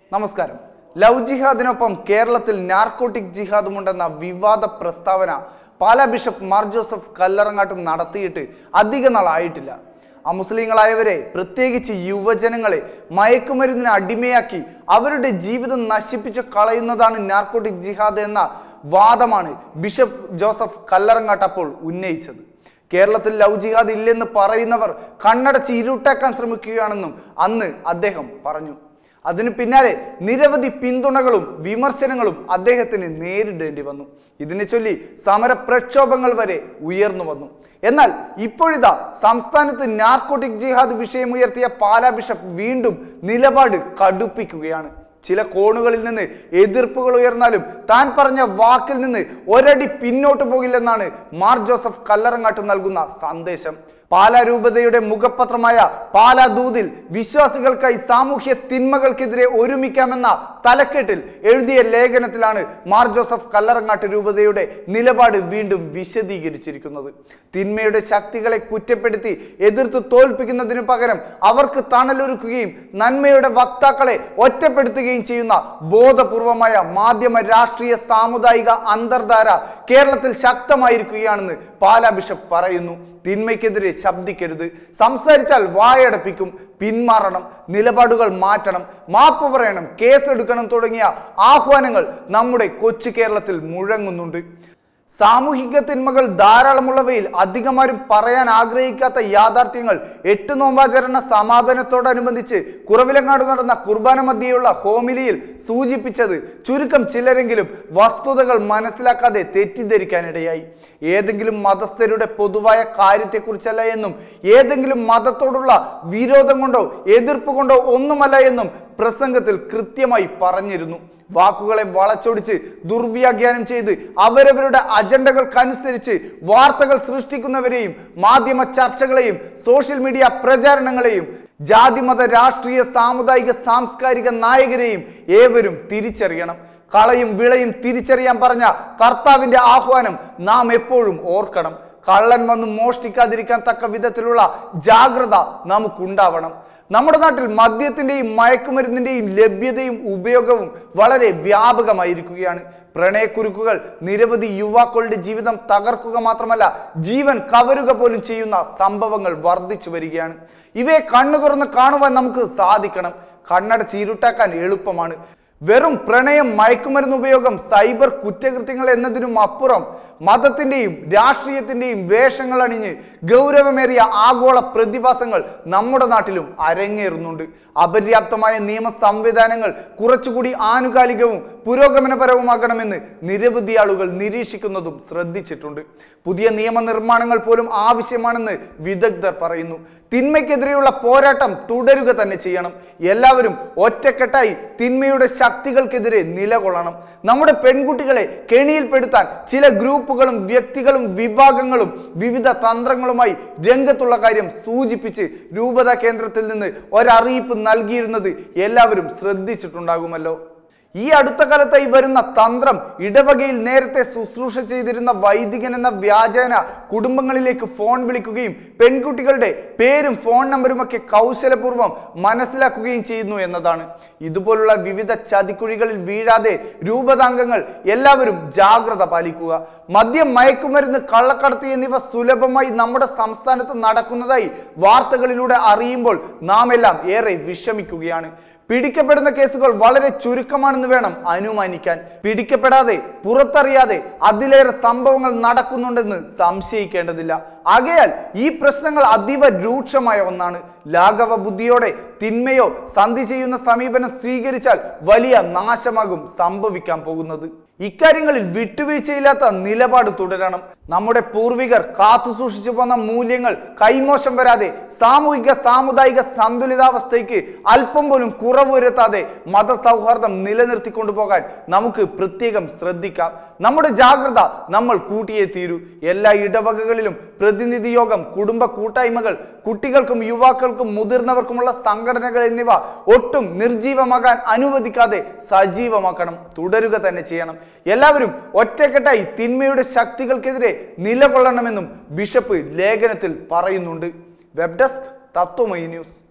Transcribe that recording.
നമസ്കാരം ലവ് ജിഹാദിനൊപ്പം കേരളത്തിൽ നാർക്കോട്ടിക് ജിഹാദുമുണ്ടെന്ന വിവാദ പ്രസ്താവന പാലാ ബിഷപ്പ് മാർ ജോസഫ് കല്ലറങ്ങാട്ടും നടത്തിയിട്ട് അധിക നാളായിട്ടില്ല അമുസ്ലിങ്ങളായവരെ പ്രത്യേകിച്ച് യുവജനങ്ങളെ മയക്കുമരുന്നിന് അടിമയാക്കി അവരുടെ ജീവിതം നശിപ്പിച്ച് കളയുന്നതാണ് നാർക്കോട്ടിക് ജിഹാദ് എന്ന വാദമാണ് ബിഷപ്പ് ജോസഫ് കല്ലറങ്ങാട്ട് അപ്പോൾ ഉന്നയിച്ചത് കേരളത്തിൽ ലവ് ജിഹാദ് ഇല്ലെന്ന് പറയുന്നവർ കണ്ണടച്ച് ഇരുട്ടാക്കാൻ ശ്രമിക്കുകയാണെന്നും അന്ന് അദ്ദേഹം പറഞ്ഞു അതിനു പിന്നാലെ നിരവധി പിന്തുണകളും വിമർശനങ്ങളും അദ്ദേഹത്തിന് നേരിടേണ്ടി വന്നു ഇതിനെ ചൊല്ലി സമര പ്രക്ഷോഭങ്ങൾ വരെ ഉയർന്നു വന്നു എന്നാൽ ഇപ്പോഴിതാ സംസ്ഥാനത്ത് നാർക്കോട്ടിക് ജിഹാദ് വിഷയമുയർത്തിയ പാലാ ബിഷപ്പ് വീണ്ടും നിലപാട് കടുപ്പിക്കുകയാണ് ചില കോണുകളിൽ നിന്ന് എതിർപ്പുകൾ ഉയർന്നാലും താൻ പറഞ്ഞ വാക്കിൽ നിന്ന് ഒരടി പിന്നോട്ട് പോകില്ലെന്നാണ് മാർ ജോസഫ് കല്ലറങ്ങാട്ട് നൽകുന്ന സന്ദേശം പാലാ രൂപതയുടെ മുഖപത്രമായ പാലാ ദൂതിൽ വിശ്വാസികൾക്കായി സാമൂഹ്യ തിന്മകൾക്കെതിരെ ഒരുമിക്കാമെന്ന തലക്കെട്ടിൽ എഴുതിയ ലേഖനത്തിലാണ് മാർ ജോസഫ് കല്ലറങ്ങാട്ട് രൂപതയുടെ നിലപാട് വീണ്ടും വിശദീകരിച്ചിരിക്കുന്നത് തിന്മയുടെ ശക്തികളെ കുറ്റപ്പെടുത്തി എതിർത്ത് തോൽപ്പിക്കുന്നതിനു പകരം അവർക്ക് തണലൊരുക്കുകയും നന്മയുടെ വക്താക്കളെ ഒറ്റപ്പെടുത്തുകയും ചെയ്യുന്ന ബോധപൂർവമായ മാധ്യമ രാഷ്ട്രീയ സാമുദായിക അന്തർധാര കേരളത്തിൽ ശക്തമായിരിക്കുകയാണെന്ന് പാലാ ബിഷപ്പ് പറയുന്നു തിന്മയ്ക്കെതിരെ ശബ്ദിക്കരുത് സംസാരിച്ചാൽ വായടപ്പിക്കും പിന്മാറണം നിലപാടുകൾ മാറ്റണം മാപ്പ് പറയണം കേസെടുക്കണം തുടങ്ങിയ ആഹ്വാനങ്ങൾ നമ്മുടെ കൊച്ചു കേരളത്തിൽ മുഴങ്ങുന്നുണ്ട് സാമൂഹിക തിന്മകൾ ധാരാളമുള്ളവയിൽ അധികമാരും പറയാൻ ആഗ്രഹിക്കാത്ത യാഥാർത്ഥ്യങ്ങൾ എട്ട് നോമ്പാചരണ സമാപനത്തോടനുബന്ധിച്ച് കുറവിലങ്ങാട് നടന്ന കുർബാന മധ്യയുള്ള ഹോമിലിയിൽ സൂചിപ്പിച്ചത് ചുരുക്കം ചിലരെങ്കിലും വസ്തുതകൾ മനസ്സിലാക്കാതെ തെറ്റിദ്ധരിക്കാനിടയായി ഏതെങ്കിലും മതസ്ഥരുടെ പൊതുവായ കാര്യത്തെക്കുറിച്ചല്ല എന്നും ഏതെങ്കിലും മതത്തോടുള്ള വിരോധം കൊണ്ടോ എതിർപ്പ് കൊണ്ടോ ഒന്നുമല്ല എന്നും പ്രസംഗത്തിൽ കൃത്യമായി പറഞ്ഞിരുന്നു വാക്കുകളെ വളച്ചൊടിച്ച് ദുർവ്യാഖ്യാനം ചെയ്ത് അവരവരുടെ അജണ്ടകൾക്കനുസരിച്ച് വാർത്തകൾ സൃഷ്ടിക്കുന്നവരെയും മാധ്യമ ചർച്ചകളെയും സോഷ്യൽ മീഡിയ പ്രചാരണങ്ങളെയും ജാതിമത രാഷ്ട്രീയ സാമുദായിക സാംസ്കാരിക നായകരെയും ഏവരും തിരിച്ചറിയണം കളയും വിളയും തിരിച്ചറിയാൻ പറഞ്ഞ കർത്താവിന്റെ ആഹ്വാനം നാം എപ്പോഴും ഓർക്കണം കള്ളൻ വന്ന് മോഷ്ടിക്കാതിരിക്കാൻ തക്ക വിധത്തിലുള്ള ജാഗ്രത നമുക്കുണ്ടാവണം നമ്മുടെ നാട്ടിൽ മദ്യത്തിന്റെയും മയക്കുമരുന്നിന്റെയും ലഭ്യതയും ഉപയോഗവും വളരെ വ്യാപകമായിരിക്കുകയാണ് പ്രണയക്കുരുക്കുകൾ നിരവധി യുവാക്കളുടെ ജീവിതം തകർക്കുക മാത്രമല്ല ജീവൻ കവരുക പോലും ചെയ്യുന്ന സംഭവങ്ങൾ വർദ്ധിച്ചു വരികയാണ് ഇവയെ കണ്ണു തുറന്ന് കാണുവാൻ നമുക്ക് സാധിക്കണം കണ്ണടച്ച് ഇരുട്ടാക്കാൻ എളുപ്പമാണ് വെറും പ്രണയം മയക്കുമരുന്ന് ഉപയോഗം സൈബർ കുറ്റകൃത്യങ്ങൾ എന്നതിനും അപ്പുറം മതത്തിന്റെയും രാഷ്ട്രീയത്തിന്റെയും വേഷങ്ങൾ അണിഞ്ഞ് ഗൗരവമേറിയ ആഗോള പ്രതിഭാസങ്ങൾ നമ്മുടെ നാട്ടിലും അരങ്ങേറുന്നുണ്ട് അപര്യാപ്തമായ നിയമ സംവിധാനങ്ങൾ കുറച്ചുകൂടി ആനുകാലികവും പുരോഗമനപരവുമാകണമെന്ന് നിരവധി ആളുകൾ നിരീക്ഷിക്കുന്നതും ശ്രദ്ധിച്ചിട്ടുണ്ട് പുതിയ നിയമനിർമ്മാണങ്ങൾ പോലും ആവശ്യമാണെന്ന് വിദഗ്ധർ പറയുന്നു തിന്മയ്ക്കെതിരെയുള്ള പോരാട്ടം തുടരുക തന്നെ ചെയ്യണം എല്ലാവരും ഒറ്റക്കെട്ടായി തിന്മയുടെ ശക്തികൾക്കെതിരെ നിലകൊള്ളണം നമ്മുടെ പെൺകുട്ടികളെ കെണിയിൽപ്പെടുത്താൻ ചില ഗ്രൂപ്പുകളും വ്യക്തികളും വിഭാഗങ്ങളും വിവിധ തന്ത്രങ്ങളുമായി രംഗത്തുള്ള കാര്യം സൂചിപ്പിച്ച് രൂപതാ കേന്ദ്രത്തിൽ നിന്ന് ഒരറിയിപ്പ് നൽകിയിരുന്നത് എല്ലാവരും ശ്രദ്ധിച്ചിട്ടുണ്ടാകുമല്ലോ ഈ അടുത്ത കാലത്തായി വരുന്ന തന്ത്രം ഇടവകയിൽ നേരത്തെ ശുശ്രൂഷ ചെയ്തിരുന്ന വൈദികൻ എന്ന വ്യാജേന കുടുംബങ്ങളിലേക്ക് ഫോൺ വിളിക്കുകയും പെൺകുട്ടികളുടെ പേരും ഫോൺ നമ്പറുമൊക്കെ കൗശലപൂർവ്വം മനസ്സിലാക്കുകയും ചെയ്യുന്നു എന്നതാണ് ഇതുപോലുള്ള വിവിധ ചതിക്കുഴികളിൽ വീഴാതെ രൂപതാംഗങ്ങൾ എല്ലാവരും ജാഗ്രത പാലിക്കുക മദ്യം മയക്കുമരുന്ന് കള്ളക്കടത്ത് എന്നിവ സുലഭമായി നമ്മുടെ സംസ്ഥാനത്ത് നടക്കുന്നതായി വാർത്തകളിലൂടെ അറിയുമ്പോൾ നാം എല്ലാം ഏറെ വിഷമിക്കുകയാണ് പിടിക്കപ്പെടുന്ന കേസുകൾ വളരെ ചുരുക്കമാണെന്ന് വേണം അനുമാനിക്കാൻ പിടിക്കപ്പെടാതെ പുറത്തറിയാതെ അതിലേറെ സംഭവങ്ങൾ നടക്കുന്നുണ്ടെന്ന് സംശയിക്കേണ്ടതില്ല ആകയാൽ ഈ പ്രശ്നങ്ങൾ അതീവ രൂക്ഷമായ ഒന്നാണ് ലാഘവ ബുദ്ധിയോടെ തിന്മയോ സന്ധി ചെയ്യുന്ന സമീപനം സ്വീകരിച്ചാൽ വലിയ നാശമാകും സംഭവിക്കാൻ പോകുന്നത് ഇക്കാര്യങ്ങളിൽ വിട്ടുവീഴ്ചയില്ലാത്ത നിലപാട് തുടരണം നമ്മുടെ പൂർവികർ കാത്തു സൂക്ഷിച്ചു പോന്ന മൂല്യങ്ങൾ കൈമോശം വരാതെ സാമൂഹിക സാമുദായിക സന്തുലിതാവസ്ഥയ്ക്ക് അല്പം പോലും കുറവ് വരുത്താതെ മതസൗഹാർദ്ദം നിലനിർത്തിക്കൊണ്ടു പോകാൻ നമുക്ക് പ്രത്യേകം ശ്രദ്ധിക്കാം നമ്മുടെ ജാഗ്രത നമ്മൾ കൂട്ടിയേ തീരൂ എല്ലാ ഇടവകകളിലും പ്രതിനിധി യോഗം കുടുംബ കൂട്ടായ്മകൾ കുട്ടികൾക്കും യുവാക്കൾക്കും മുതിർന്നവർക്കുമുള്ള സംഘടനകൾ എന്നിവ ഒട്ടും നിർജീവമാകാൻ അനുവദിക്കാതെ സജീവമാക്കണം തുടരുക തന്നെ ചെയ്യണം എല്ലാവരും ഒറ്റക്കെട്ടായി തിന്മയുടെ ശക്തികൾക്കെതിരെ നിലകൊള്ളണമെന്നും ബിഷപ്പ് ലേഖനത്തിൽ പറയുന്നുണ്ട് വെബ് ഡെസ്ക് തത്വമയി ന്യൂസ്